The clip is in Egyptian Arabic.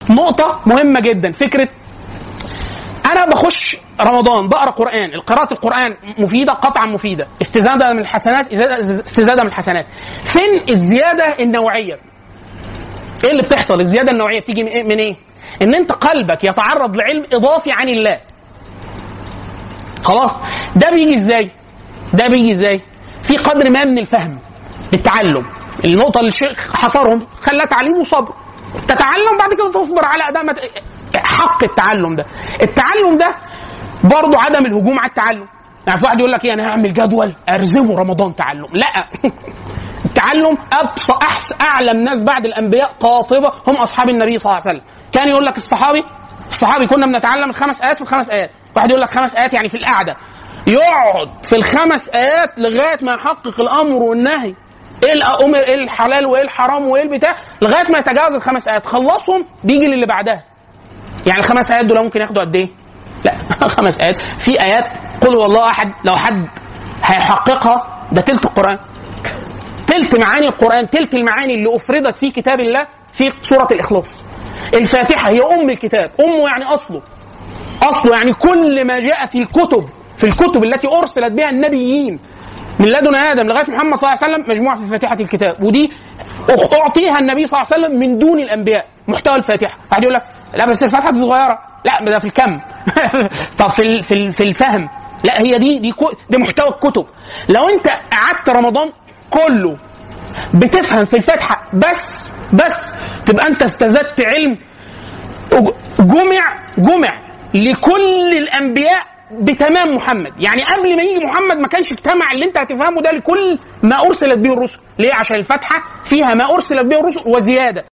نقطة مهمة جدا فكرة أنا بخش رمضان بقرا قرآن قراءة القرآن مفيدة قطعا مفيدة استزادة من الحسنات استزادة من الحسنات فين الزيادة النوعية ايه اللي بتحصل الزيادة النوعية بتيجي من ايه, من إيه؟ ان انت قلبك يتعرض لعلم اضافي عن الله خلاص ده بيجي ازاي ده بيجي ازاي في قدر ما من الفهم التعلم النقطة اللي الشيخ حصرهم خلاها تعليم وصبر تتعلم بعد كده تصبر على اداء مت... حق التعلم ده التعلم ده برضه عدم الهجوم على التعلم يعني في واحد يقول لك ايه انا هعمل جدول ارزمه رمضان تعلم لا التعلم ابصى احسن اعلم ناس بعد الانبياء قاطبه هم اصحاب النبي صلى الله عليه وسلم كان يقول لك الصحابي الصحابي كنا بنتعلم الخمس ايات في الخمس ايات واحد يقول لك خمس ايات يعني في القعده يقعد في الخمس ايات لغايه ما يحقق الامر والنهي ايه الامر ايه الحلال وايه الحرام وايه البتاع لغايه ما يتجاوز الخمس ايات خلصهم بيجي للي بعدها يعني الخمس ايات دول ممكن ياخدوا قد ايه؟ لا خمس ايات في ايات قل هو الله احد لو حد هيحققها ده تلت القران تلت معاني القران تلت المعاني اللي افردت في كتاب الله في سوره الاخلاص الفاتحه هي ام الكتاب امه يعني اصله اصله يعني كل ما جاء في الكتب في الكتب التي ارسلت بها النبيين من لدن ادم لغايه محمد صلى الله عليه وسلم مجموعه في فاتحه الكتاب ودي اعطيها النبي صلى الله عليه وسلم من دون الانبياء محتوى الفاتحه واحد يقول لك لا بس الفاتحه دي صغيره لا ده في الكم طب في في في الفهم لا هي دي دي دي محتوى الكتب لو انت قعدت رمضان كله بتفهم في الفاتحه بس بس تبقى انت استزدت علم جمع جمع لكل الانبياء بتمام محمد يعني قبل ما يجي محمد ما كانش اجتمع اللي انت هتفهمه ده لكل ما ارسلت به الرسل ليه عشان الفاتحه فيها ما ارسلت به الرسل وزياده